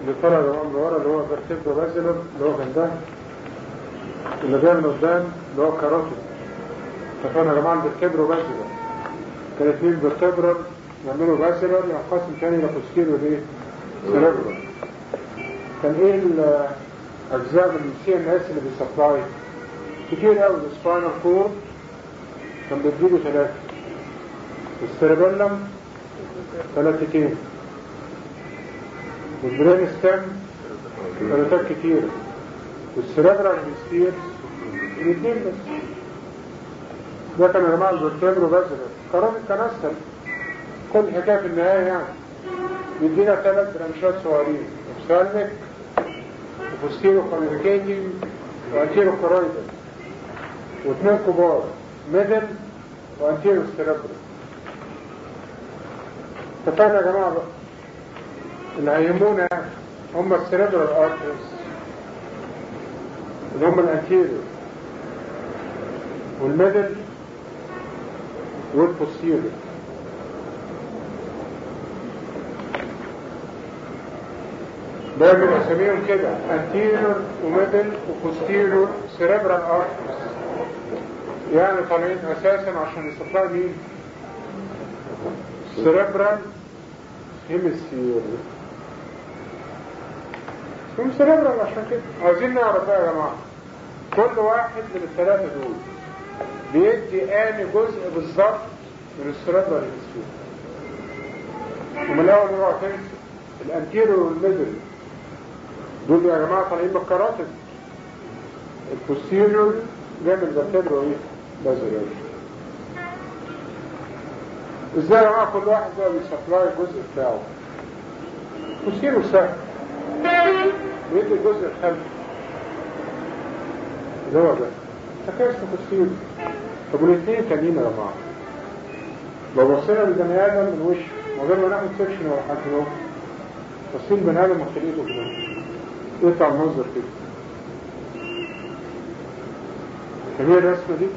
اللي طلع ده من ورا اللي هو فيرتيبرو بازلر اللي هو كان ده اللي جاي من قدام اللي هو كاروتيد اتفقنا يا جماعه الفيرتيبرو بازلر كان اثنين فيرتيبرال يعملوا بازلر ينقسم تاني الى بوستيريور ايه؟ سيريبرال كان ايه الاجزاء من السي ان اس اللي بيسبلاي كتير قوي السباينال كور كان بيديله ثلاثه السيربيلم ثلاثتين والبرين ستام ثلاثات كتير والسيربرال هيستير الاثنين بس ده كان يا جماعه الفرتبرو بازلر قرار كان اسهل كل حكايه في النهايه يعني بيدينا ثلاث برانشات صغيرين اوبسالميك وفوستيرو كوميونيكيتنج وانتيرو كورويدال واثنين كبار ميدل وانتيرو ستيربرال اتفقنا يا جماعه بقى اللي هيهمونا هم السيربرال ارترز اللي هم الانتيريور والميدل والبوستيريور دايما اسميهم كده انتيريور وميدل وبوستيريور سيربرال ارترز يعني طالعين اساسا عشان يسبلاي مين سيربرال هيمسفير هم سيربرال عشان كده عايزين نعرف بقى يا جماعه كل واحد من الثلاثه دول بيدي اني جزء بالظبط من السيربرال هيمسفير ومن الاول اوعى تنسى الانتيريور والميدل دول يا جماعه طالعين من الكراتب البوستيريور جاي من الفرتبرا ايه بازل ازاي يا جماعه كل واحد بقى بيسبلاي الجزء بتاعه بوستيريور سهل بيدي الجزء الخلفي اللي هو ده فكيف بوستيريور طب والاثنين تانيين يا جماعه لو بصينا للبني ادم من وشه من غير ما ناخد سكشن ولا حاجه اهو بصين بني ادم وخليته كده يطلع المنظر كده هي الرسمه دي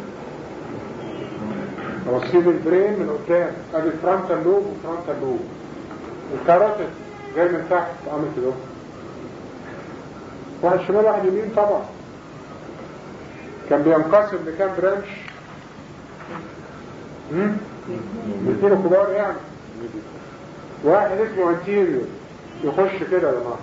توصيل البرين من قدام ادي الفرونتال لوب وفرونتال لوب الكاروتيد جاي من تحت عامل كده واحد شمال واحد يمين طبعا كان بينقسم لكام برانش الاثنين كبار يعني واحد اسمه انتيريور يخش كده يا جماعه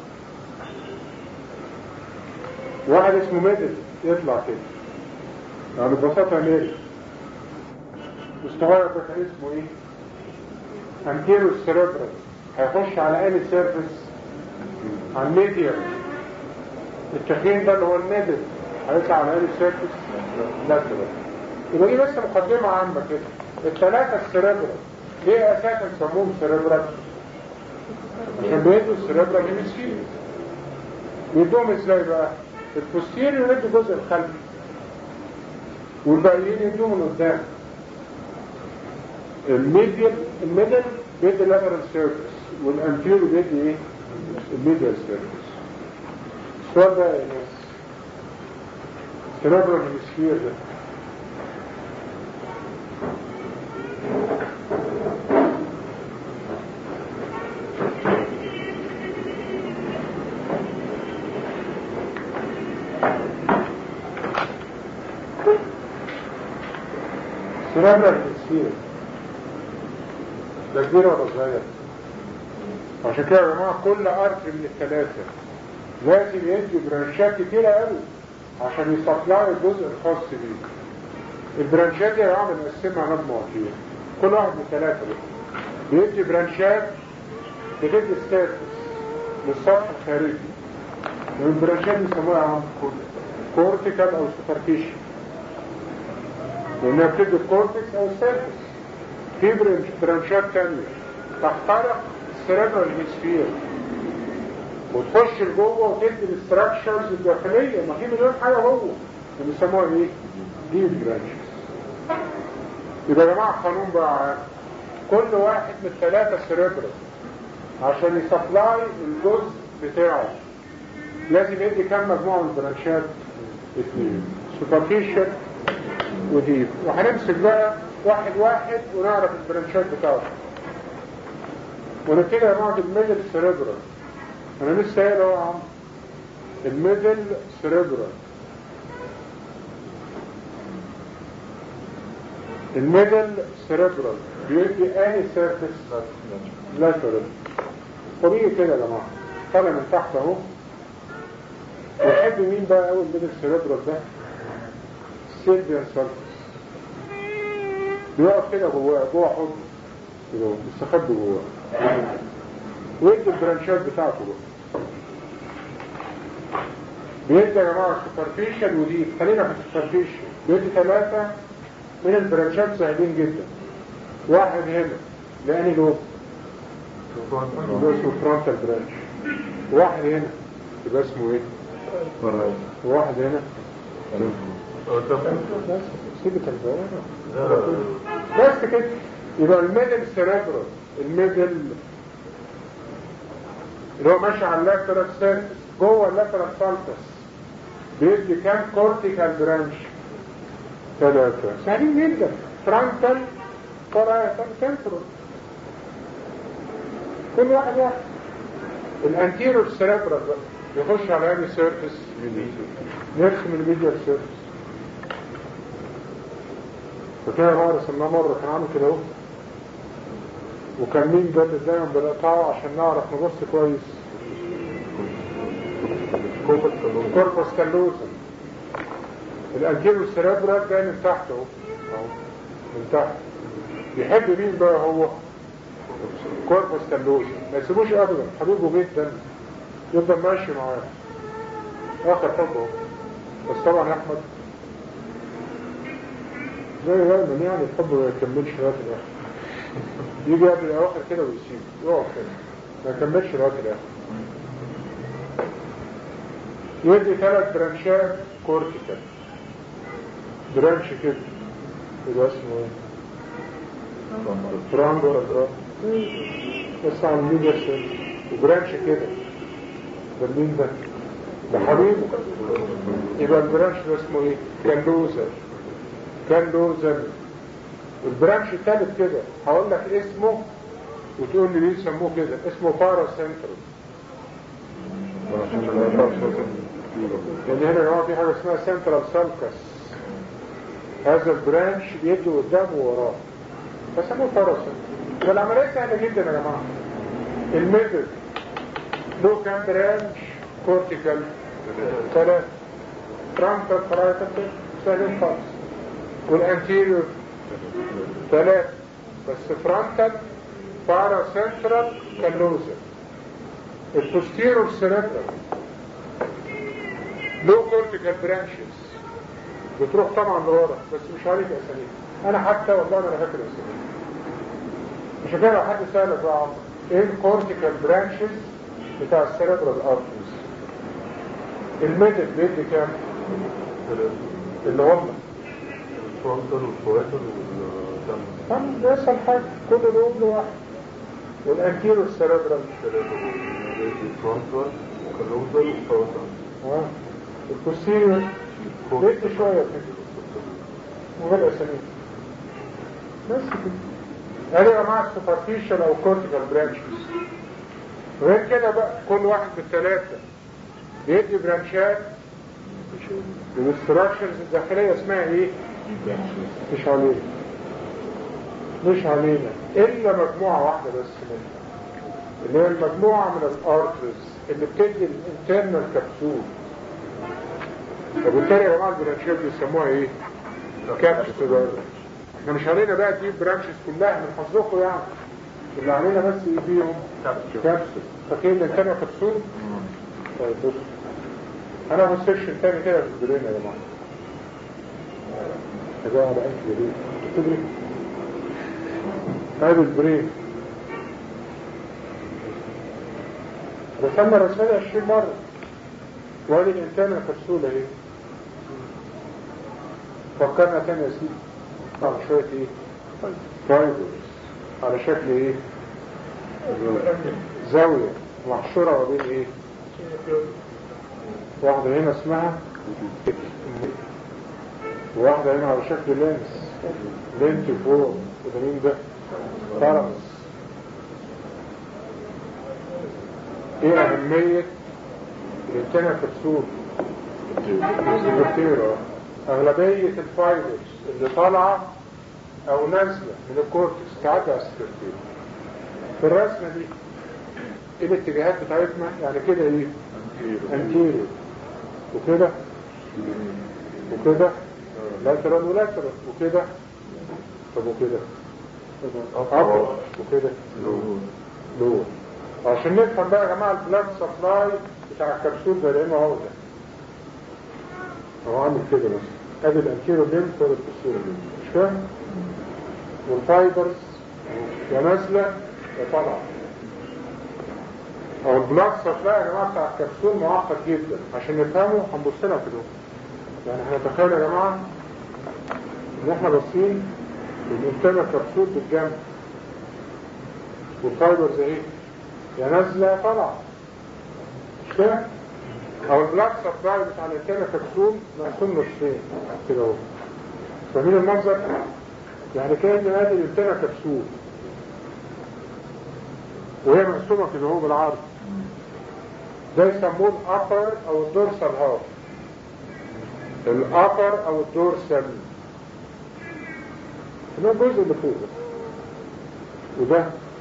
واحد اسمه ميدل يطلع كده يعني ببساطة ميل مستوى ده كان اسمه ايه انتيرو سيربرال هيخش على اني سيرفيس على الميديال التخين ده اللي هو الميدل هيطلع على اني سيرفيس لاترال يبقى دي بس مقدمة عامة كده الثلاثة السيربرال ليه اساسا سموهم سيربرال عشان بيدوا السيربرال هيمسفير بيدوهم ازاي بقى البوستيريور يدوا الجزء الخلفي والباقيين يدوا من قدام الميديال الميدل بيدي لاترال سيرفيس والانتيريور بيدي ايه الميديال سيرفيس السؤال ده يا ناس سيربرال هيمسفير ده سيربرال هيمسفير ده كبير ولا صغير عشان كده يا جماعه كل ارت من الثلاثه لازم يدي برانشات كتيره قوي عشان يستطلعوا الجزء الخاص بيه البرانشات دي يا جماعه بنقسمها مجموعه فيها كل واحد من ثلاثه بيدي برانشات بتدي ستاتس للسطح الخارجي والبرانشات بيسموها يا جماعه كورتيكال او سوبرفيشال لانها بتدي الكورتكس او السيرفس في برانشات تانية تخترق السيربرال هيسفير وتخش لجوه وتدي الاستراكشرز الداخلية ما في مليون حاجة جوه بيسموها ايه؟ دي برانشز يبقى يا جماعة قانون بقى كل واحد من الثلاثة سيربرال عشان يسبلاي الجزء بتاعه لازم يدي كام مجموعة من البرانشات؟ اثنين سوبرفيشال وديب وهنمسك بقى واحد واحد ونعرف البرانشات بتاعته ونبتدي نقعد الميدل سيريبرال انا لسه قايل اهو يا عم الميدل سيريبرال الميدل سيريبرال بيدي اني سيرفيس لاترال طبيعي كده يا جماعه طالع من تحت اهو ويحب مين بقى اول الميدل سيريبرال ده سيلفيان سيرفيس بيقف كده جواه جوه حضن كده مستخبي جواه ويدي البرانشات بتاعته بقى بيدي يا جماعه سوبرفيشال وديب خلينا في السوبرفيشال بيدي ثلاثه من البرانشات سهلين جدا واحد هنا لاني لوب ده اسمه فرونتال برانش واحد هنا يبقى اسمه ايه؟ واحد هنا بس سيبك البوابة بس كده يبقى الميدل سيريبرال الميدل اللي هو ماشي على اللاترال سيرفس جوه اللاترال سالكس بيدي كام كورتيكال برانش ثلاثة سهلين جدا فرونتال فرونتال سنترال كل واحد واحد الانتيرور سيريبرال بقى يخش على انهي سيرفس نرسم الميديال سيرفس فكده بقى رسمناه مرة كان عامل كده اهو وكان مين ده دايما بنقطعه عشان نعرف نبص كويس كوربس كالوزن الانتيرو سيريبرال جاي من تحت اهو اهو من تحت يحب مين بقى هو كوربس كالوزن ما يسيبوش ابدا حبيبه جدا يفضل ماشي معاه اخر حبه بس طبعا يا احمد زي دايما يعني الحب ما يكملش لغايه الاخر يجي قبل الاواخر كده ويسيب يقف كده ما يكملش لغايه الاخر يدي ثلاث برانشات كورتيكال برانش كده يبقى اسمه ايه؟ فرانج ولا فرانج بس على الميديا سيل وبرانش كده ده مين ده؟ ده حبيبه يبقى البرانش ده اسمه ايه؟ كالوزر كالوزر البرانش الثالث كده هقول لك اسمه وتقول لي ليه سموه كده اسمه بارا سنترال لان هنا يا جماعه في حاجه اسمها سنترال سالكس هذا البرانش بيدي قدامه ووراه فسموه بارا سنترال والعمليه سهله جدا يا جماعه الميدل له كام برانش كورتيكال ثلاثة فرانتال فرانتال سهلين خالص والانتيريور ثلاثة بس فرانتال بارا سنترال كالوزر البوستيرور سيريبرال لو كورتيكال برانشز بتروح طبعا لورا بس مش عارف اساميها انا حتى والله ما انا فاكر اساميها عشان كده لو حد سالك بقى عمر ايه الكورتيكال برانشز بتاع السيريبرال ارتريز الميدل بيدي كام اللي هم الفرونتال والفواتر والدم هم ده اسهل حاجه كل دول لواحد والانتيرو سيريبرال الفرونتال وكالوزر وفواتر اه البوستيريور بيدي شويه كده وغير اساميها بس كده ادي يا جماعه السوبرفيشال او كورتيكال برانشز غير كده بقى كل واحد بالثلاثه بيدي برانشات الاستراكشرز الداخليه اسمها ايه؟ مش علينا مش علينا الا مجموعه واحده بس منها اللي هي المجموعه من الارترز اللي بتدي الانترنال كبسول وبالتالي يا جماعه البرانشات بيسموها ايه؟ كابسول احنا مش علينا بقى تجيب برانشز كلها من حظكم يعني اللي علينا بس ايه فيهم كابسول فاكرين الانترنال كبسول؟ طيب بص انا ما بصيرش الثاني كده في البرين يا جماعه يا جماعه بقى انت برين تدري هذا البرين رسمنا الرسمه دي 20 مره وادي الانسان كبسوله اهي فكرنا تاني يا سيدي على شويه ايه فايبرز على شكل ايه زاويه محشوره ما بين ايه واحدة هنا اسمها وواحدة هنا على شكل لينس لينس فوق وده مين ده؟ فرس ايه اهمية الانتنا كبسول السكرتيرة اغلبية الفايبرز اللي طالعة او نازلة من الكورتكس تعدي على السكرتيرة في الرسمة دي ايه الاتجاهات بتاعتنا يعني كده ايه انتيريو وكده وكده لاترال ولاترال وكده طب وكده أبر وكده لور عشان نفهم بقى يا جماعة البلاد سبلاي بتاع الكبسول ده لانه هو ده هو عامل كده بس ادي الانتيرو ليمف ولا الكبسول مش فاهم والفايبرز يا نازلة يا طالعة هو البلاد سبلاي يا جماعة بتاع الكبسول معقد جدا عشان نفهمه هنبص لها كده يعني احنا تخيل يا جماعة ان احنا باصين الانتاج كبسول بالجنب والفايبرز اهي يا نازله يا طالعه مش كده؟ او البلاك سبلاي بتاع الانتاج كبسول مقسوم نصين كده اهو فاهمين المنظر؟ يعني كان ادي الانتاج كبسول وهي مقسومه كده اهو بالعرض ده يسموه الابر او الدورسال هاف الابر او الدورسال ده الجزء اللي فوق ده وده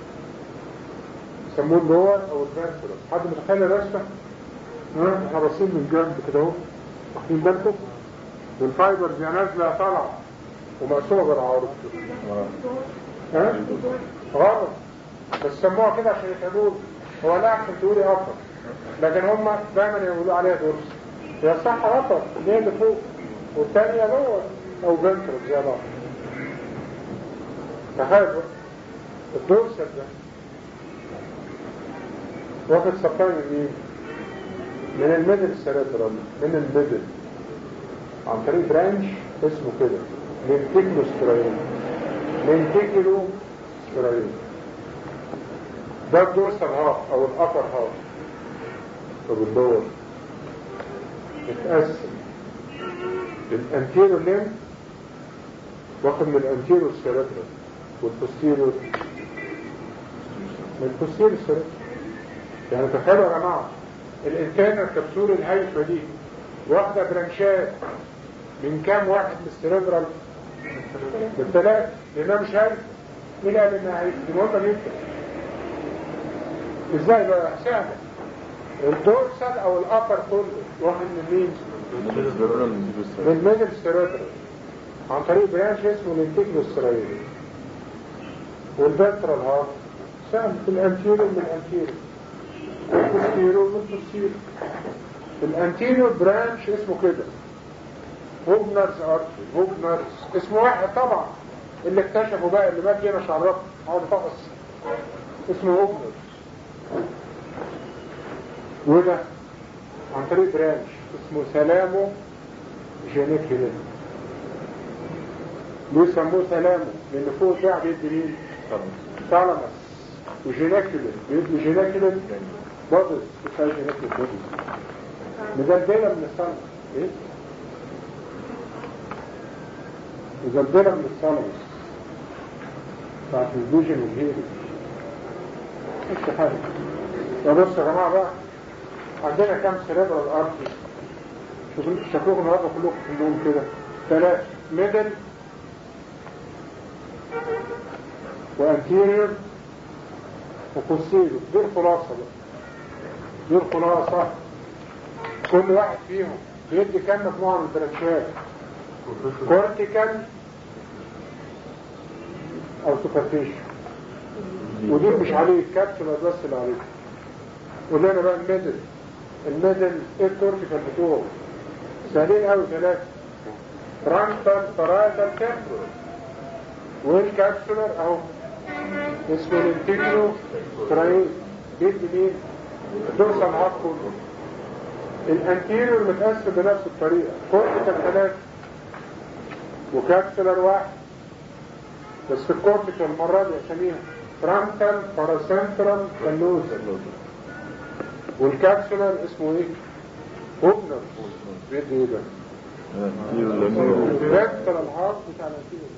يسموه اللور او الفانسلس حد متخيل الرسمه؟ ها احنا باصين من جنب كده اهو واخدين بالكم والفايبرز يا نازله يا طالعه ومقسومه بالعارض ها؟ غلط بس سموها كده عشان يفهموه هو لا عشان تقولي ابر لكن هم دايما يقولوا عليها دورس هي صح ابر اللي هي اللي فوق والثانيه لور او فنترال زي بعض تخيل الدورسل ده واخد سبلاي من مين؟ من الميدل سيريبرال من الميدل عن طريق برانش اسمه كده لنتيكلو ستراين لنتيكلو ستراين ده الدورسال هاف او الابر هاف طب اللور اتقسم الانتيرو ليم واخد من الانتيرو سيريبرال والبوستيريور من البوستيريور سيريبرال يعني تخيلوا يا جماعه الانتانا الكبسول الهايفه دي واخده برانشات من كام واحد من السيريبرال من ثلاث لانها مش هايفه مين قال انها هايفه دي مهمه جدا ازاي بقى سهله الدورسال او الابر كله واخد من مين من ميدل سيريبرال عن طريق برانش اسمه الانتيجلو سترايل والفنترال هارت سهل في الانتيريور من الانتيريور والبوستيريور من البوستيريور الانتيريور برانش اسمه كده هوجنرز ارتري هوجنرز اسمه واحد طبعا اللي اكتشفوا بقى اللي مات هنا شعرفه هو فقص اسمه هوجنرز وده عن طريق برانش اسمه سلامو جينيكولين ليه سموه سلامو لان فوق ده بيدي مين ثالاموس وجينيكولين بيدي جينيكولين بودز بتاع جينيكولين بودز مزلزلة من الثالاموس ايه مزلزلة من الثالاموس بتاعت الفيجن والهيري مش حاجة يا بص يا جماعة بقى عندنا كام سيريبرال ارتري شكلكم النهارده كلكم كلهم كده ثلاث ميدل وانتيريور وبوستيريور دي الخلاصة بقى دي الخلاصة كل واحد فيهم بيدي كام مجموعة من البرانشات كورتيكال او سوبرفيشن ودي مش عليه الكابسول بس اللي عليه قلنا بقى الميدل الميدل ايه الكورتيكال بتوعه سهلين قوي ثلاثة فرانتال فرايتال تمبرال والكابسولر اهو اسمه الانتيجرو ترايد بيدي مين الدورسال هاب كله الانتيريور متقسم بنفس الطريقة كورتيكال ثلاثة وكابسولر واحد بس في الكورتيكال المرة دي اساميها فرانتال باراسنترال كالوزر والكابسولر اسمه ايه؟ اوبنر بيدي ايه ده؟ فاكتور الهارت بتاع الانتيريور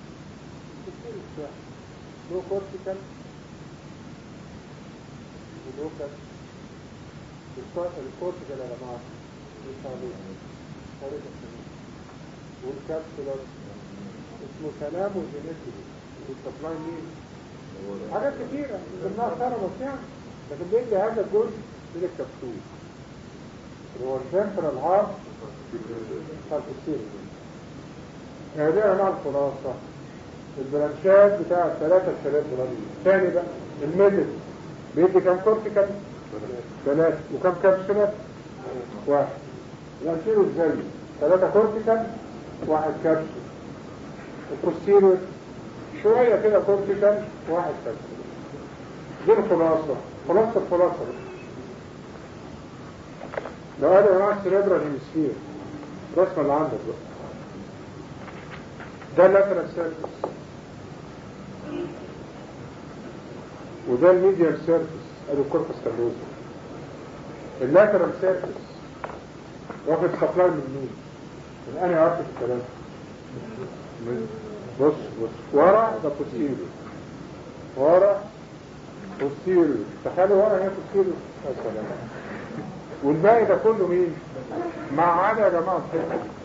له كورتيكال اللوكال الكورتيكال يا جماعة الصعبين طريقة السمين والكابسولر اسمه سلام وجينيتي والسبلاي مين حاجات كتيرة ضمنها ثرمس يعني لكن بيجي هذا الجزء من الكبسول اللي هو السنترال هارت السير هذه انواع الخلاصة البرانشات بتاع الثلاثة الثلاث برانشات ثاني بقى الميدل بيدي كام كورتيكال ثلاثة وكم كبسولة واحد الانتيرو ازاي ثلاثة كورتيكال واحد كبسول البوستيريور شوية كده كورتيكال واحد كبسول دي الخلاصة خلاصة الخلاصة لو قالوا انواع السريبرال هيمسفير الرسمة اللي عندك بقى ده اللاترال سيرفس وده الميديال سيرفس ادي الكوربس كالوزا اللاترال سيرفس واخد سبلاي من مين؟ من انهي عرف الكلام بص بص ورا ده بوستيريور ورا بوستيريور تخيلوا ورا هنا بوستيريور يا سلام والباقي ده كله مين؟ مع عدا يا جماعه الحته دي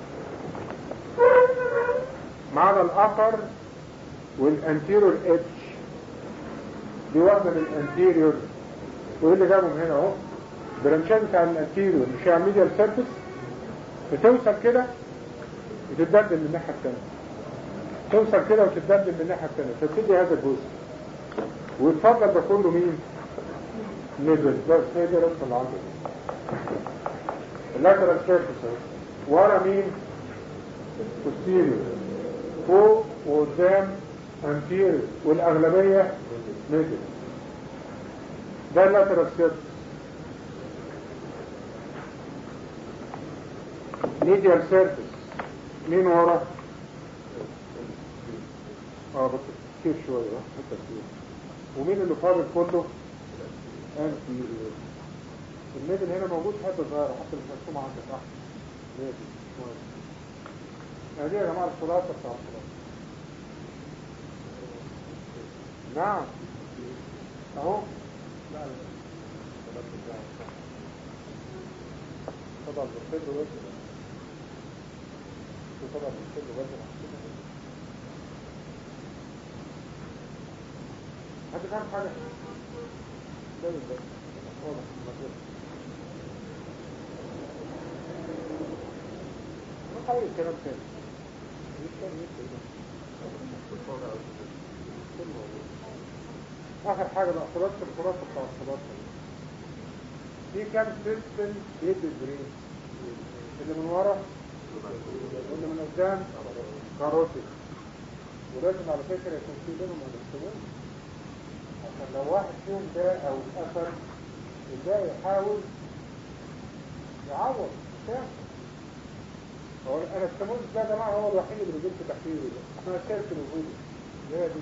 ما عدا الأخر والانتيريور اتش دي واحدة من الانتيريور وايه اللي جابهم هنا اهو برانشات بتاع الانتيريور مش هي ميديال سيرفيس بتوصل كده وتتبدل من الناحية التانية توصل كده وتتبدل من الناحية التانية فتدي هذا الجزء ويتفضل ده كله مين؟ نزل بس هي دي الرسمة اللي عندك اللاترال سيرفيس اهو ورا مين؟ posterior فوق وقدام anterior والأغلبية middle ده اللاترال سيرفيس medial سيرفيس مين ورا؟ اه بس كتير شوية اه حتى كتير ومين اللي فاضل كله؟ anterior الميدل هنا موجود حتى صغيرة حتى مش مرسومة عندك صح؟ ميدل هذه يا جماعة الخلاصة بتاع الخلاصة نعم اهو لا لا طبعا بالخبر وزن طبعا بالخبر وزن حد فاهم حاجة ده ده واضح الموضوع ما حاول الكلام تاني اخر حاجة بقى خلاصة الخلاصة بتاع الخلاصة في كام سيستم بيد البرين اللي من ورا واللي من قدام كاروتيد ولازم على فكرة يكون في بينهم الاستمون عشان لو واحد فيهم ده او اتأثر الباقي يحاول يعوض فاهم هو انا التموز ده يا جماعه هو الوحيد اللي جبت تحريره ده اسمها سيرك الوجود اللي هي دي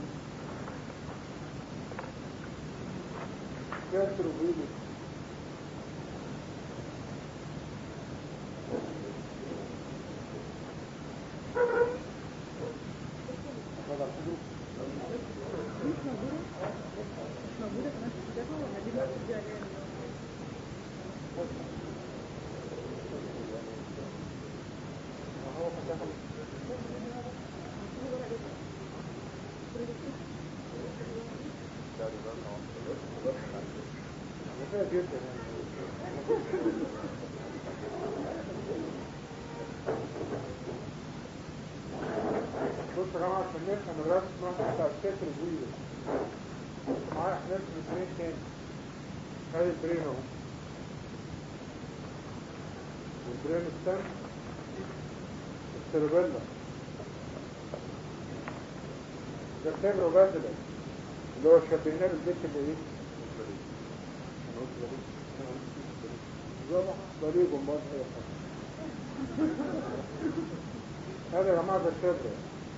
سيرك الوجود بص يا جماعه عشان نفهم الرسمه بتاع السيرك الوجود معايا احنا نرسم البرين تاني هاي البرين اهو والبرين الثاني السيربيلا ده التبر وبازلة اللي هو شبهناه بالبيت اللي ايه انا قلت بليج انا قلت بالظبط بليج امال هي هذا يا جماعه ده التبر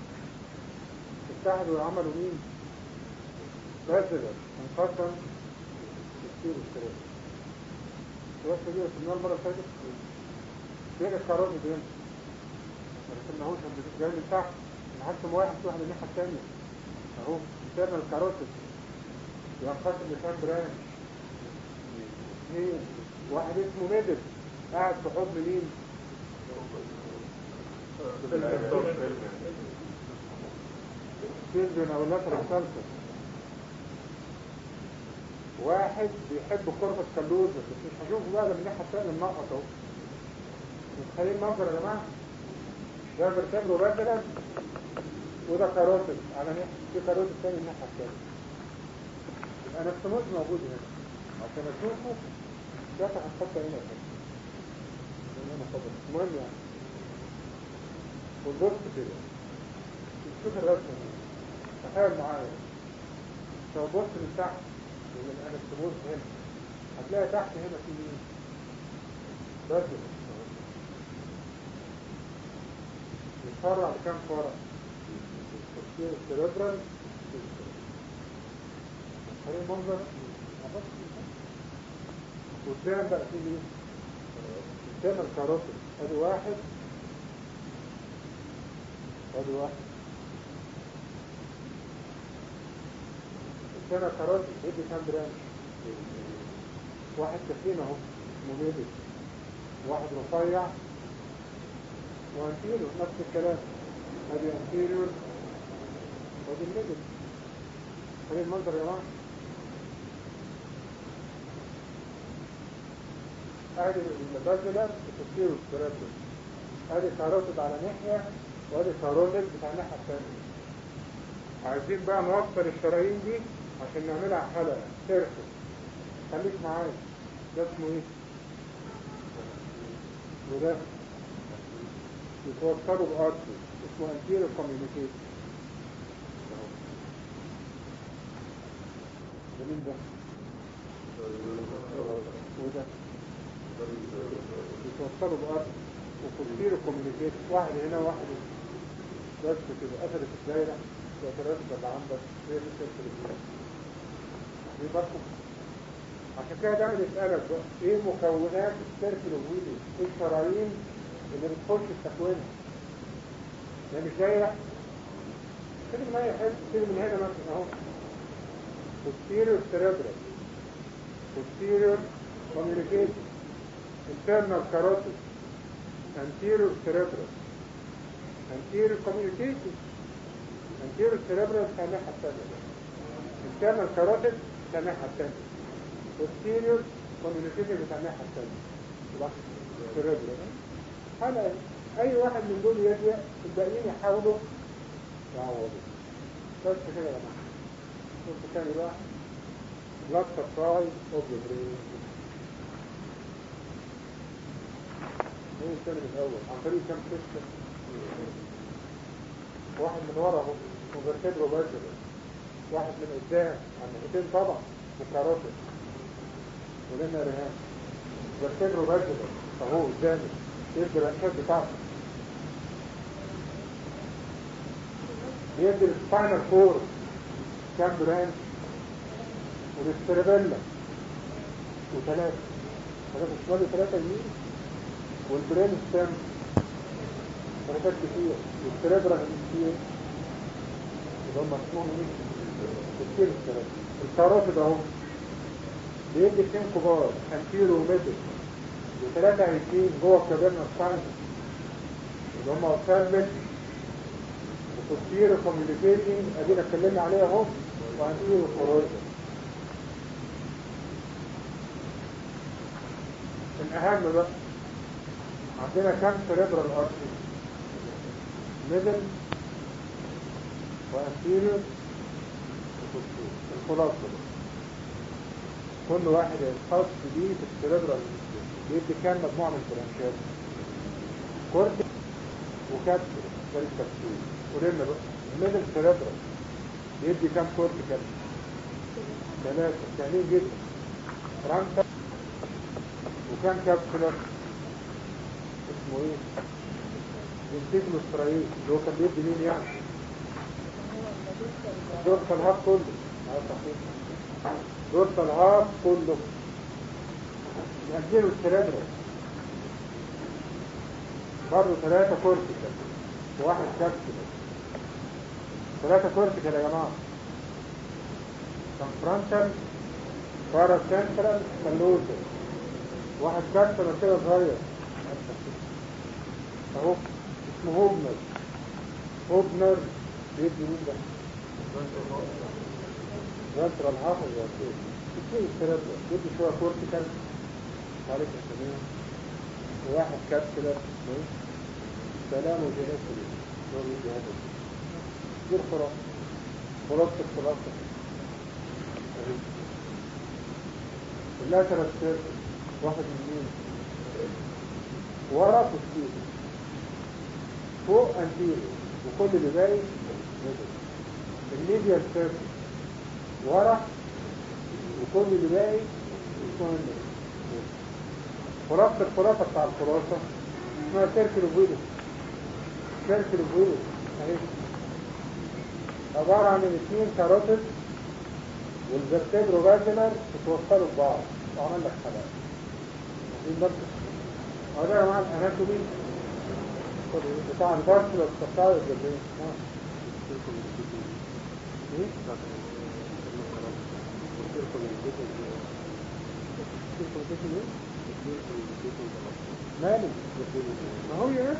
اتحدوا وعملوا مين بازلة انقسم كتير السيربيلا الوصفة دي رسمناها المرة اللي فاتت فين الكاروت دي ما رسمناهوش جاي من تحت نحسم واحد في واحد الناحية التانية اهو مثال الكاروت ينقسم لكام برانش اثنين واحد اسمه ميدل قاعد في حضن مين سيلفين او اللاتر الثالثة واحد بيحب الكرة الكلوزة بس مش هشوفه بقى ده من الناحية التانية النقط اهو متخيلين منظر يا جماعة ده برتبره بدلا وده كاروتد على ناحية في كاروتد تاني الناحية التانية يبقى نفسموز موجود هنا عشان اشوفه ده هتحط هنا كده هنا فضل المهم يعني والبص كده شوف الرسمة دي تخيل معايا لو بص من تحت من الانستموز هنا هتلاقي تحت هنا في مين بدل يتفرع بكام فرع التفكير السيربرال هذا المنظر قدام بقى في مين قدام الكاروتيد ادي واحد ادي واحد قدام الكاروتيد ادي كام برانش واحد تخين اهو اسمه بيبي واحد رفيع وانتيريور نفس الكلام ادي انتيريور وادي الميدل هذه المنظر يا جماعه ادي البازلر التفكير والترابل ادي كاروتد على ناحية وادي كاروتد بتاع الناحية الثانية عايزين بقى نوصل الشرايين دي عشان نعملها حلقة سيركل خليك معايا ده اسمه ايه وده يتوصلوا بارتي اسمه انتيريور كوميونيكيشن ده مين ده وده يتوصلوا بأرض وكثير كوميونيكيت واحد هنا واحد هنا. بس كده قفلت الدايرة وترتب اللي عندك هي دي سلسلة الدايرة دي برضه عشان كده دايما يسألك بقى ايه مكونات السيركل الويلي ايه الشرايين اللي بتخش في تكوينها ده مش دايرة كده من اي حته كده من هنا مثلا اهو posterior cerebral posterior communication internal carotid anterior cerebral anterior communication anterior cerebral الناحية الثانية internal carotid الناحية الثانية posterior communication بتاع الناحية الثانية يبقى cerebral حلقة أي واحد من دول يضيق الباقيين يحاولوا يعوضوا بس كده يا جماعة شوف تاني بقى blood supply of the brain مين الثاني من الأول عن طريق كام سيستم واحد من ورا اهو وفرتبرو باجر واحد من قدام عن ناحيتين طبعا وكاروتيد ولنا رهان فرتبرو باجر اهو قدامي ايه البرانشات بتاعته بيدي السباينال كورد كام برانش والاسترابيلا وثلاثة ثلاثة شمال وثلاثة يمين والبرين ستام درجات كتير والسريبرا كتير يبقى هم اسمهم ايه؟ كتير السريبرا الكاروتيد اهو بيدي اثنين كبار انتيرو وميدل وثلاثة هيتين جوه الكابيرنا الساينس اللي هم اوثالميك وكتير كوميونيكيشن ادينا اتكلمنا عليها اهو وانتيرو فورويدر الأهم بقى عندنا كم سريبرال ارتري ميدل وانتيريور وبوستيريور الخلاصة بقى كل واحد يخص بيه في السريبرال بيدي كام مجموعة من البرانشات كورتي وكابسول ده الكبسول قولنا بقى الميدل سريبرال بيدي كام كورتي كابسول ثلاثة سهلين جدا فرانتا وكان كابسولر اسمه ايه ينتجلو استرائيل اللي هو كان بيدي مين يعني دورسال هاب كله اه صحيح دورسال هاب كله يأجلوا السريبرال برضه ثلاثة كورتيكال وواحد كابسولر ثلاثة كورتيكال يا جماعة كان فرونتال ورا سنترال كالوزر واحد كابسولة كده صغير اهو اسمه هوبنر هوبنر بيدي مين ده؟ فانترال حافظ يا سيدي كتير الكلام ده بيدي شوية كورتيكال عليك السلام وواحد كابسولة سلام وجهاز هو بيدي هذا دي الخلاصة خلاصة الخلاصة اللاترال سيرفس واحد من مين ورا تسكيل فوق انتيريور وكل اللي باقي نزل الميديال سيرفس ورا وكل اللي باقي اسمه النزل خلاصة الخلاصة بتاع الخلاصة اسمها سيركل فويلس سيركل فويلس اهي عبارة عن الاثنين كاروتيد والفرتبرو فاجينال بتوصلوا ببعض وعمل لك حلقة واخدين بالكم؟ اهو ده يا جماعة الاناتومي بتاع البارت لو تقطعوا الجبين ايه؟ مالي ما هو يا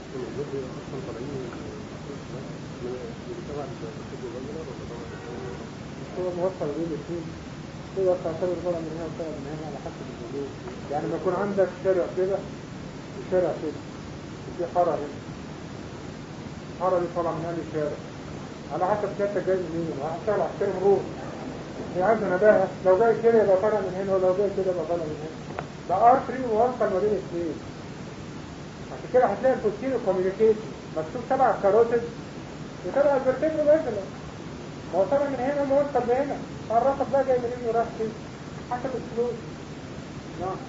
هو موصل بين الاثنين هو تعتبر طالع من هنا وطالع من هنا على حسب الجلوس يعني ما يكون عندك شارع كده وشارع كده وفي حارة هنا الحارة دي طالعة من هنا شارع على حسب كده جاي منين وعلى حسب عسكري مرور هي عايزة نباهة لو جاي كده يبقى طالع من هنا ولو جاي كده يبقى طالع من هنا ده ار 3 موصل ما بين الاثنين عشان كده هتلاقي البوستيريو كوميونيكيشن مكتوب تبع الكاروتيد وتبع الفرتبرو مثلا ما هو طالع من هنا موصل بهنا الرقم بقى جاي منين وراح فين حسب الفلوس نعم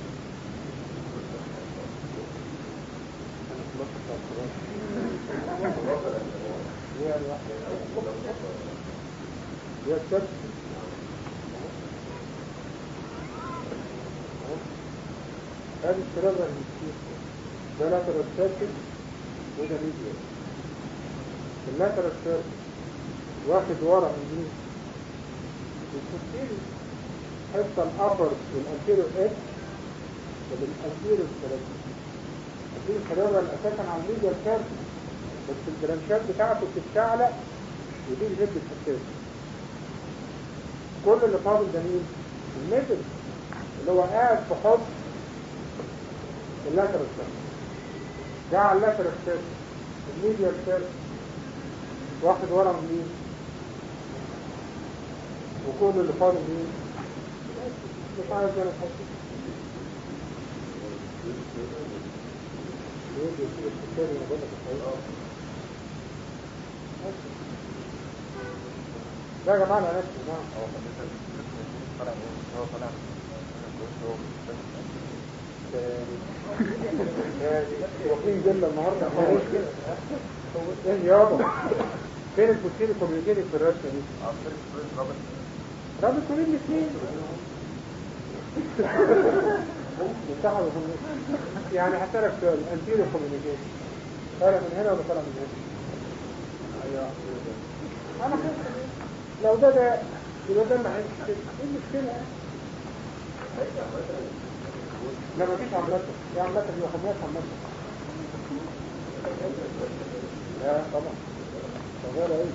هي الواحدة هي السبت هذه السرابة المسكين ده لاترال سيركت وده ميديا اللاترال سيركت واخد ورا من مين الكوستيري حتى الابر والانتيريور اتش والانتيريور سيركت الانتيريور سيركت اساسا على الميديا سيركت بس البرانشات بتاعته بتتشعلق ودي الهيد الحساس كل اللي فاضل ده مين؟ الميدل اللي هو قاعد في حضن اللاترال سيركت ده على اللاترال سيركت الميديا سيركت واخد ورا من مين؟ وكل اللي فاضل مين؟ مش عارف انا الحساس يجي يصير الكتاب اللي بقول لك الحقيقة ده يا جماعة انا نفسي نعم هو خليك طلع من هو طلع واقفين جلة النهاردة ايه يابا فين البوستيري كوميونيكيتي في الرسمة دي؟ رابط كل الاثنين مستحب يكون يعني هسألك سؤال انتيريو كوميونيكيشن طالع من هنا ولا طالع من هنا؟ ايوه انا خايف لو ده ده يبقى ده ما هيمشي كده ايه المشكلة يعني؟ لا مفيش عملات في عملات دي ما خدناش عملات لا طبعا شغالة ايه؟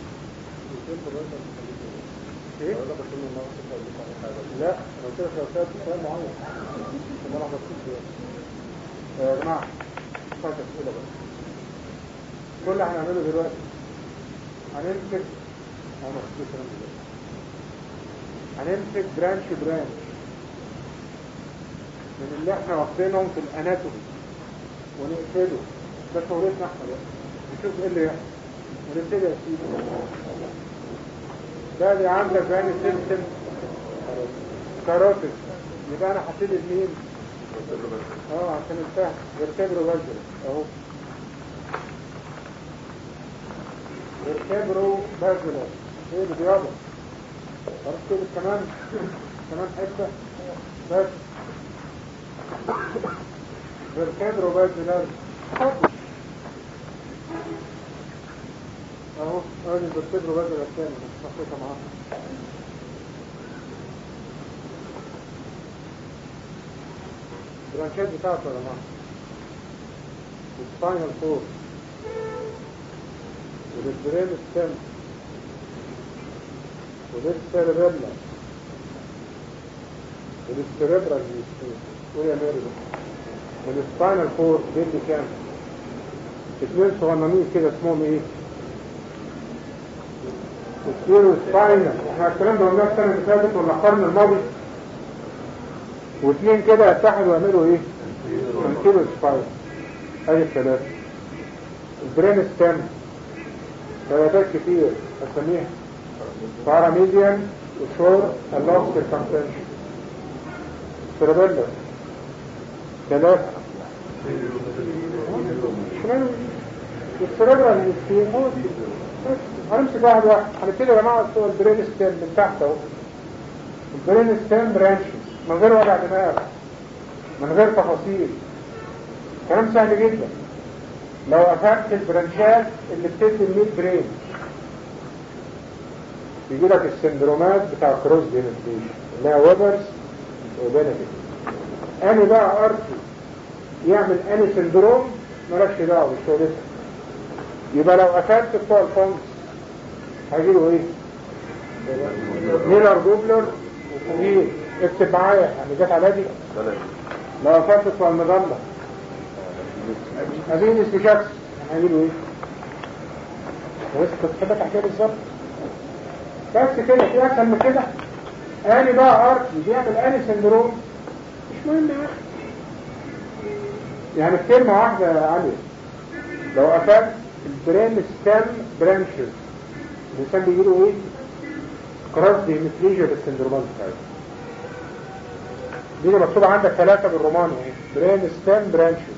ايه؟ لا انا قلت لك لو كانت سؤال معين ما انا بصيت يا جماعه فاكر كده بس كل اللي هنعمله دلوقتي هنمسك انا مش الكلام ده هنمسك برانش برانش من اللي احنا واخدينهم في الاناتومي ونقفله ده شغلتنا احنا بقى نشوف ايه اللي يحصل ونبتدي يا سيدي ده اللي عندك باني سيستم كاروتيد يبقى انا هبتدي بمين؟ اه عشان الفهم فيرتبرو فاجر اهو فيرتبرو فاجر ايه اللي بيضرب عرفت كده كمان كمان حته بس فيرتبرو فاجر اهو ادي الفيرتبرو فاجر الثاني محطوطه معاه البرانشات بتاعته يا جماعة السباينال كورد والبرين ستيم والسيربيلا والسيربرال ميستين ويا ميري والسباينال كورد بيدي كام اتنين صغننين كده اسمهم ايه السيرو سباينال احنا الكلام ده قلناه السنه اللي فاتت ولا القرن الماضي واثنين كده يتحدوا يعملوا ايه السيرو سباينال ادي الثلاثه البرين ستيم ثلاثات كتير اسميها باراميديان وشور اللوب سيركمفرنشن سيربيلا ثلاثة اشمعنى السيربرا اللي في هو دي بس هنمسك واحد واحد هنبتدي يا جماعه بتوع البرين ستيم من تحت اهو البرين ستيم برانشز من غير وجع دماغ من غير تفاصيل كلام سهل جدا لو أخذت البرانشات اللي بتدي الميد برين يجي لك السندرومات بتاع كروس دينستيشن اللي هي ويبرز وبنفيت أنا بقى أرتي يعمل أني سندروم مالكش دعوة بالشغلتها يبقى لو أخذت بتوع الفونكس هيجيله إيه؟ ميلر جوبلر وفوقيه اكتب معايا يعني جت على دي لو أخذت بتوع المظلة عايزين استشاكس هيجيله ايه بس كنت كده تحكي بالظبط بس كده في اسهل من كده اني بقى ارتي بيعمل اني سندروم مش مهم يا اخي يعني في كلمة واحدة يا علي لو اخدت البرين ستام برانشز الانسان بيجيله ايه كراس دي متريجر السندرومات بتاعته دي اللي مكتوبة عندك ثلاثة بالروماني اهي برين ستام برانشز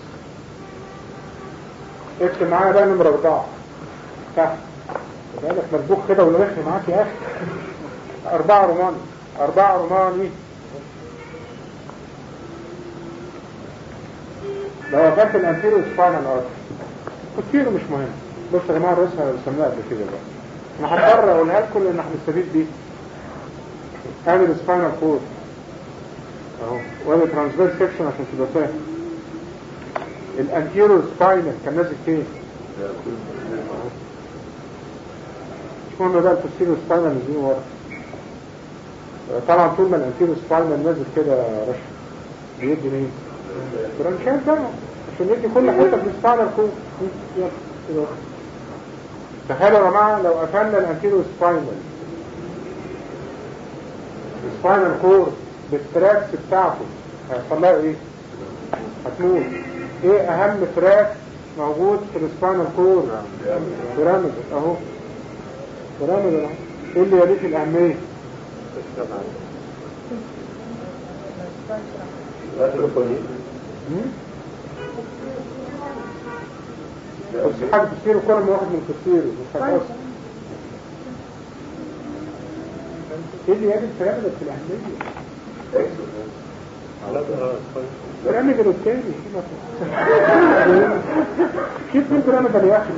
اكتب معايا بقى نمرة أربعة تحت بالك مطبوخ كده ولا ماشي معاك يا أخي أربعة روماني أربعة روماني لو أخدت الأنتيرو سباينال أرتر كتير مش مهم بص يا جماعة الرسمة اللي رسمناها قبل كده بقى أنا هضطر أقولها لكم لأن هنستفيد بيه هذه السباينال كورد أهو وهذا ترانسفير سيكشن عشان تبقى فاهم الانتيرو سباينال كان نازل فين مش مهم بقى البوستيرو سباينال نازلين ورا طبعا طول ما الانتيرو سباينال نازل كده يا رشا بيدي مين برانشات بقى عشان يدي كل حته في السباينال كود يلا يلا. تخيلوا يا جماعه لو قفلنا الانتيرو سباينال السباينال كورد بالتراكس بتاعته هيحصل لها ايه؟ هتموت ايه اهم تراك موجود في السباينال كورد بيراميد اهو بيراميد اهو ايه اللي يليك الاهميه هم؟ بس حاجه تصير كل ما واحد من تصير مش هتوصل ايه اللي يلي البيراميد في الاهميه بيراميد الثاني كيف من بيراميد يا اخي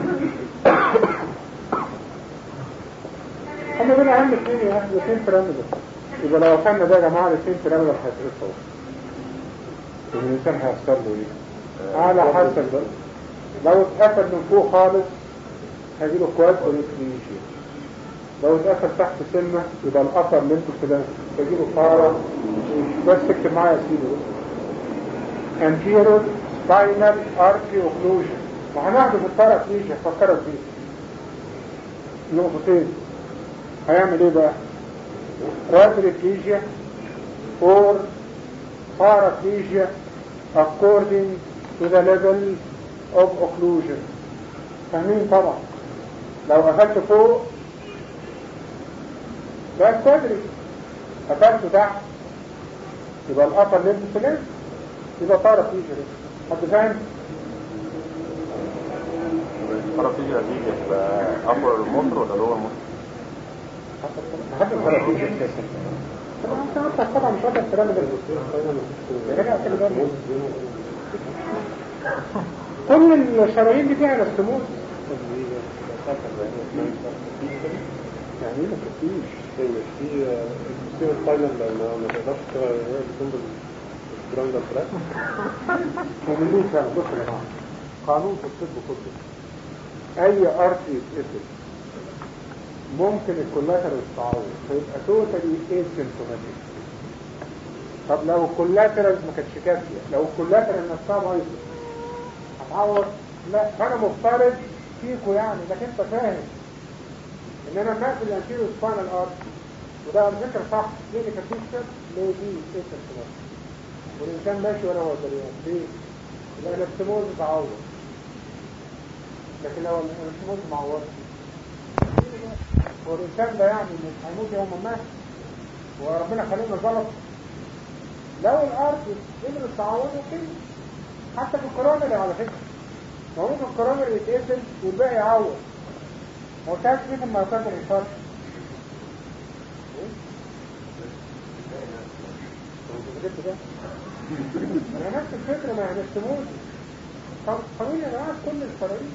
هم دول اهم اثنين يا اخي الاثنين بيراميد يبقى لو وصلنا ده يا جماعه الاثنين بيراميد هيترصوا الانسان هيحصل له ايه على حسب بقى لو اتقفل من فوق خالص هيجيله كواد وريكليشن لو اتقفل تحت سنة يبقى الأثر اللي انتوا كده تجيبه طارة بس اكتب معايا يا سيدي anterior spinal artery occlusion وهناخده في الطارة فليشة فكروا فيه نقطتين هيعمل ايه بقى quadriplegia or paraplegia according to the level of occlusion فاهمين طبعا لو أخدت فوق ده الكوادري قفلته تحت يبقى الأطر اللي انت سلام يبقى طارة فيجري حد فاهم؟ البارافيجيا دي بتبقى upper المصر ولا lower المصر؟ حد طارة فيجري اساسا طبعا انت عارف طبعا مش هقدر الكلام ده يا جدع خلي بالك كل الشرايين دي فيها نستموت يعني ايه ما تكفيش في في السير الفاينل ما ما تقدرش تشتغل السمبل جرانجر فلاش ومليون سنة بص يا جماعة قانون في الطب كله اي ارتي يتقفل ممكن الكولاترال تعوض فيبقى توتالي اسيمتوماتيك طب لو الكولاترال ما كانتش كافيه لو الكولاترال نفسها بايظه هتعوض لا فانا مفترض فيكوا يعني انك انت فاهم ان انا مقفل الانتيريو سباينال ارت وده على فكره صح ليه كان في ليه دي اسيمتوماتيك والإنسان ماشي ولا هو دريان ليه؟ لأن الانستموز متعوض لكن لو الانستموز معوض هو الإنسان ده يعني مش هيموت يوم ما وربنا خلينا غلط لو الأرض قدر تعوضه كده حتى في الكرامري على فكرة ما هو في الكرامري يتقفل والباقي يعوض ما هو تعرف كيف ما يصدر الفرق جبت ده انا نفس الفكرة ما هنستموت طب قانون يا جماعة كل القرارين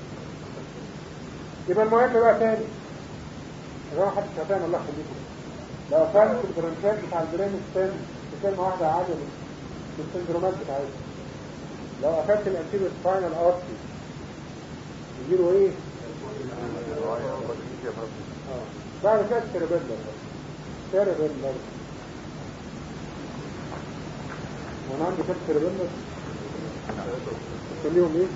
يبقى المهم بقى تاني يا جماعة حد شاطان الله يخليكم لو فهمت البرنشات بتاع البرين ستان في كلمة واحدة عالية من السندرومات بتاعتها لو أخدت الانتيريو سباينال ارتري يجيله ايه؟ اه بعد كده السيربيلر سيربيلر وانا عندي كام سيربيلر تسميهم ايه؟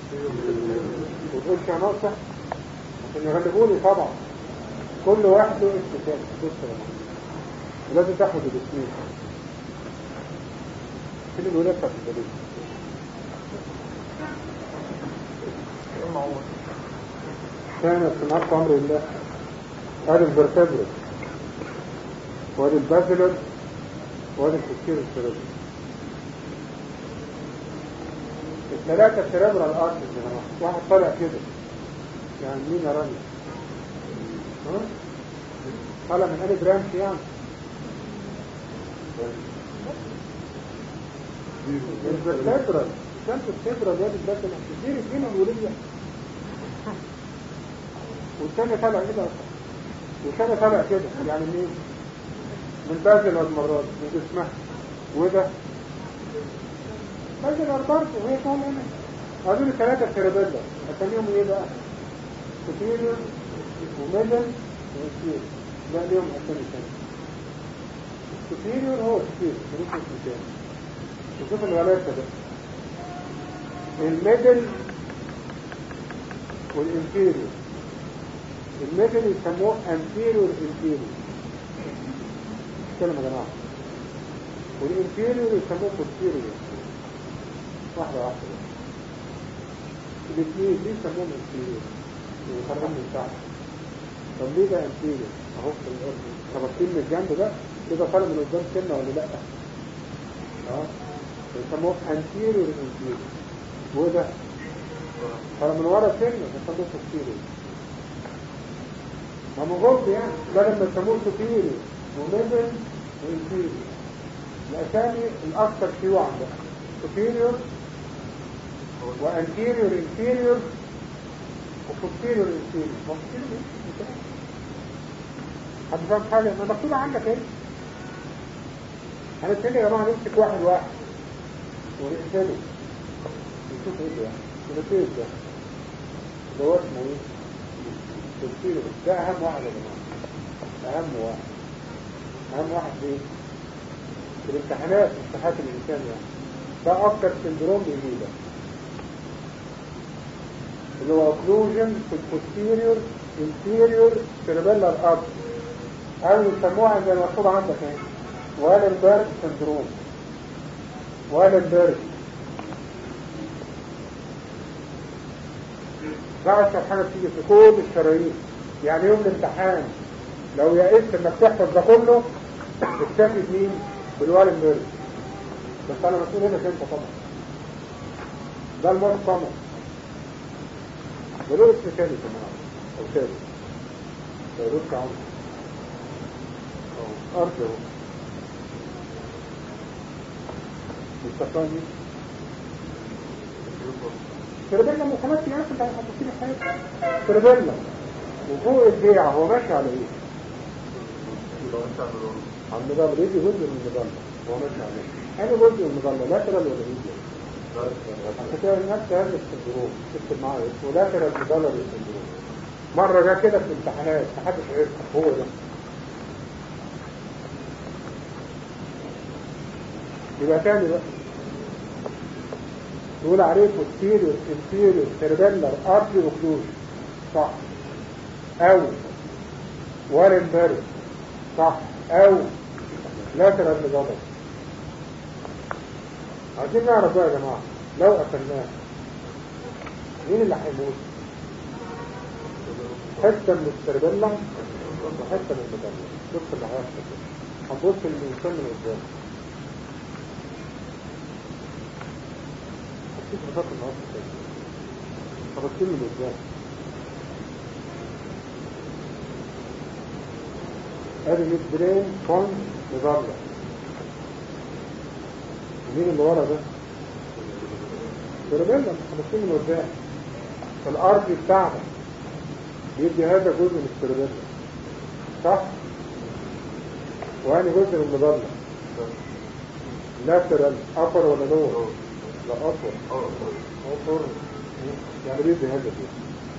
وتقول فيها ناقصة عشان يغلبوني طبعا كل واحد له اسم تاني بص يا جماعة ولازم تاخد الاسمين فين الولاد بتاعت البلد كانت سمعت امر الله ادي الفرتبرال وادي البازلر وادي التفكير السيربرال الثلاثة سيربرال ارتس يا جماعة واحد طالع كده يعني مين يا راجل؟ ها؟ طالع من انهي برانش يعني؟ الفرتبرال كانت السيربرال وادي البازلر كتير فين الولية والثاني طالع كده والثاني طالع كده يعني مين؟ من بازل المرات من جسمها وده بازل برضه وهي طالعه هنا هذول الثلاثة سيربيلا اسميهم ايه بقى؟ سوبيريور وميدل وانفيريور ده ليهم اسامي ثانيه السوبيريور هو السوبيريور ملوش اسم تاني وشوف الغلاسة ده الميدل والانفيريور الميدل يسموه anterior inferior كلمة يا جماعة والانفيريور يسموه posterior واحدة واحدة الاثنين ليه يسموهم inferior ويخرجهم من تحت طب ليه ده inferior اهو في الارض خبطين من الجنب ده كده طالع من قدام سنة ولا لا اه يسموه anterior inferior وده طالع من ورا سنة يسموه posterior ما مغلط يعني ده لما يسموه سوبيري وميدل وانفيريور الاسامي الاكثر شيوعا بقى سوبيريور وانتيريور انفيريور وسوبيريور انفيريور ما posterior إيه؟ حد فاهم حاجه ما مكتوبه عندك ايه هنبتدي يا جماعه نمسك واحد واحد ونقفله نشوف ايه ده يعني ونبتدي ده ده هو اسمه ايه تفسيره ده اهم واحد يا جماعه اهم واحد اهم واحد ليه في الامتحانات امتحانات الانسان يعني ده اكتر سندروم يجيبه اللي هو occlusion في البوستيريور inferior cerebellar artery او يسموها زي ما مكتوب عندك اهي والنبرج سندروم والنبرج ده أكتر حاجة بتيجي في كل الشرايين يعني يوم الامتحان لو يئست انك تحفظ ده كله بتشافي مين بالوالد ميرز بس انا مسؤول هنا انت طبعا ده الموت طبعا ده له اسم تاني كمان او تاني فيروز كعون ارض اهو مستقاني سيربيلا مخامات في نفس اللي هيحطوا الحياة سيربيلا وفوق البيع هو ماشي على ايه؟ عم ده يجي جزء من النظام هو ماشي عليه أنا جزء من المظلة لاترال ولا ميديا عشان كده نفس هذا السندروم اكتب معايا اسمه لاترال مظلة السندروم مرة جه كده في الامتحانات محدش عرفها هو ده يبقى تاني بقى تقول عليه posterior inferior cerebellar artery occlusion صح او وارن بارد صح او lateral مجرد عايزين نعرف بقى يا جماعة لو قتلناه مين اللي هيموت؟ حتة من السيربيلا وحتة من المجرد بص اللي هيحصل كده. هنبص للإنسان من قدام هتشوف بساط النهارده كده تفاصيل من قدام ادي ميد برين فون مظلة مين اللي ورا ده؟ سيربيلا تفاصيل من قدام الارض بتاعنا بيدي هذا جزء من السيربيلا صح؟ وأنا جزء من المظلة لاترال أفر ولا لور؟ لا أفر أفر يعني بيدي هذا الجزء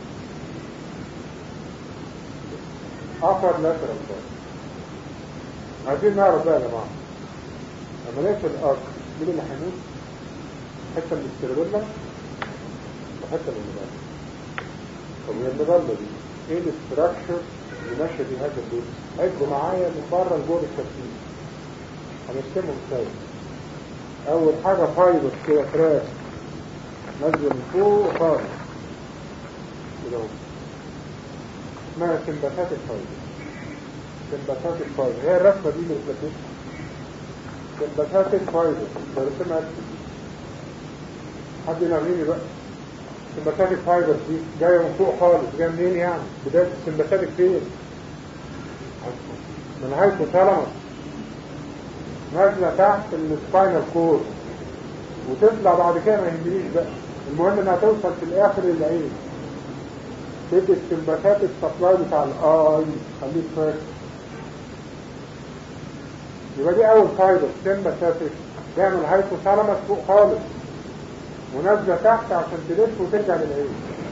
أفر لاترال بقى عايزين نعرف بقى يا جماعة لما نقفل الأرض مين اللي هيموت؟ حتة من السيربيلا وحتة من المظلة طب هي المظلة دي ايه الاستراكشر اللي ماشية في هذا الجزء عد معايا من بره لجوه الترتيب هنرسمه ازاي اول حاجة فايبر كده فراس نازل من فوق خالص كده اهو اسمها سمباتات الفايبر سمباتات الفايبر هي الرسمة دي اللي بتلبسها سمباتات الفايبر برسمها حد ينغيني بقى السمباتاتيك فايبر دي جاية من فوق خالص جاية منين يعني بداية السمباتاتيك فين من هايبوثالاموس نازلة تحت السباينال كور وتطلع بعد كده ما يهمنيش بقى المهم انها توصل في الاخر للعين تدي السمباتاتيك سبلاي بتاع الاي خليك فاكر يبقى دي اول فايبر سمباتاتيك جاية من الهايبوثالاموس فوق خالص ونازله تحت عشان تلف وترجع للعين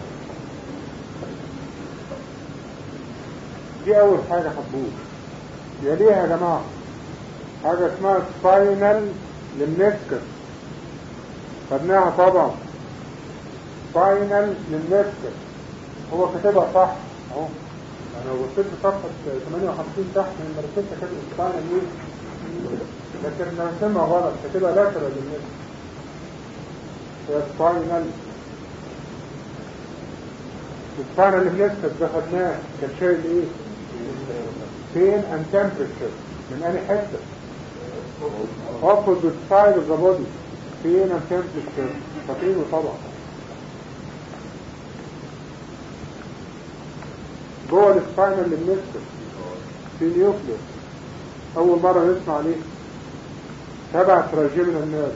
دي اول حاجه حبوه يليها يا جماعه حاجه اسمها سباينال للنسكس خدناها طبعا سباينال للنسكس هو كاتبها صح اهو انا لو بصيت في صفحه 58 تحت من رسمتها كاتب سباينال ليه لكن رسمها غلط كاتبها لاترال للنسكس سباينال السباينال اللي لسه ده خدناه كان شايل ايه pain and temperature من أي حتة opposite side of the body pain and temperature فاكرينه طبعا جوه السباينال اللي بنسكت في نيوكليوس أول مرة نسمع عليه تبع تراجيمنا الناس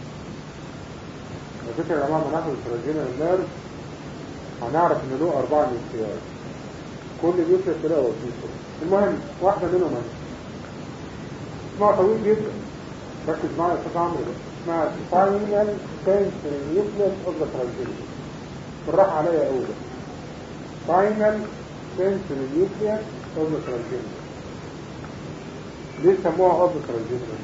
على فكرة يا جماعة ناخد تراجيمنا الناس هنعرف ان له أربعة نيوكليات كل نيوكليس له وظيفة المهم واحدة منهم اهي اسمها طويل جدا ركز معايا يا استاذ عمرو ده اسمها فاينل سنسوري نيوكليس اوف ذا تراجيمنا بالراحة عليا قوي ده فاينل سنسوري نيوكليس اوف ذا تراجيمنا ليه سموها اوف ذا تراجيمنا؟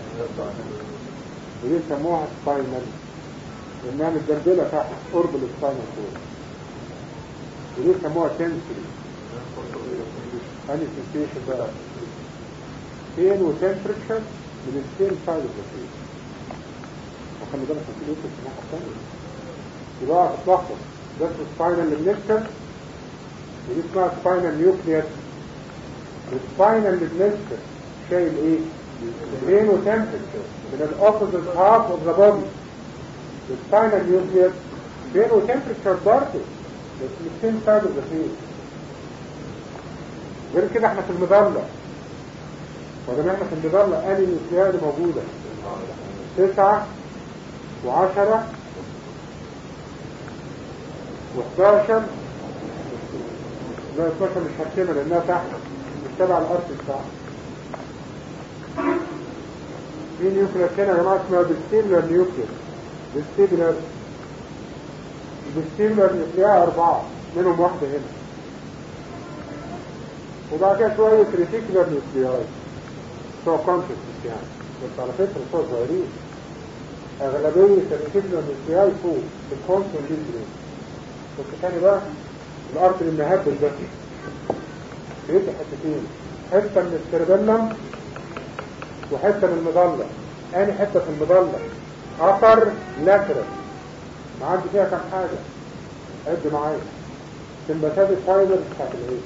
وليه سموها سباينال؟ لانها متدلدله تحت قرب السباينال كورد وليه سموها سنسوري؟ اني سنسيشن بقى فين وتمبريتشر من السيم سايد اوف ذا فيس وخلي بالك في الفيس في الناحيه الثانيه يبقى هتتلخبط ده اسمه سباينال ليبنكتر ودي اسمها سباينال نيوكليس السباينال ليبنكتر شايل ايه؟ فين وتمبريتشر من الاوبوزيت هاف اوف ذا بودي السباينال نيوكليس فين وتمبريتشر برضه بس من السيم سايد اوف ذا فيس غير كده احنا في المظلة ودام احنا في المظلة ادي النيوكليات اللي موجودة تسعة وعشرة وحداشر لا 12 مش هرسمها لانها تحت مش تبع الارض بتاعها في نيوكليس هنا يا جماعه اسمها بالستيبلر نيوكليس بالستيبلر بالستيبلر نيوكليا أربعة منهم واحدة هنا وبعد كده شوية ريتيكولار نيوكلياي بتوع كونتكست يعني بس على فكرة بتوع صغيرين أغلبية الريتيكولار نيوكلياي فوق في الكونسون نيوكلياي بس تاني بقى الأرض المهبل ده بيدي حتتين حتة من السيربيلم وحتة من المظلة أني حتة في المظلة أثر لاترال ما عندي فيها كام حاجة عد معايا سمباتات فايبر بتاعت الايه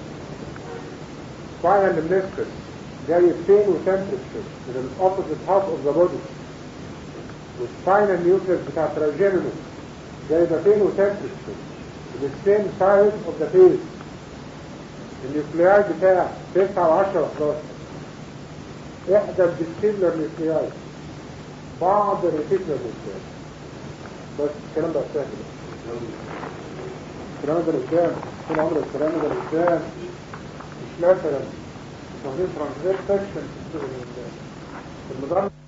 فاينل المنسكس جاي فين وتمبرتشر من الاوبوزيت هاف اوف ذا بودي والسباينال نيوكليس بتاع تراجينوس جايبه فين وتمبرتشر السيم سايز اوف ذا فيس النيوكلياي بتاع 9 و10 و11 احدى الديستيبلر نيوكلياي بعض الريتيكولر نيوكلياي بس الكلام ده سهل الكلام ده قدام طول عمر الكلام ده قدام مش مثلا واخدين ترانزيت سكشن في المدرسة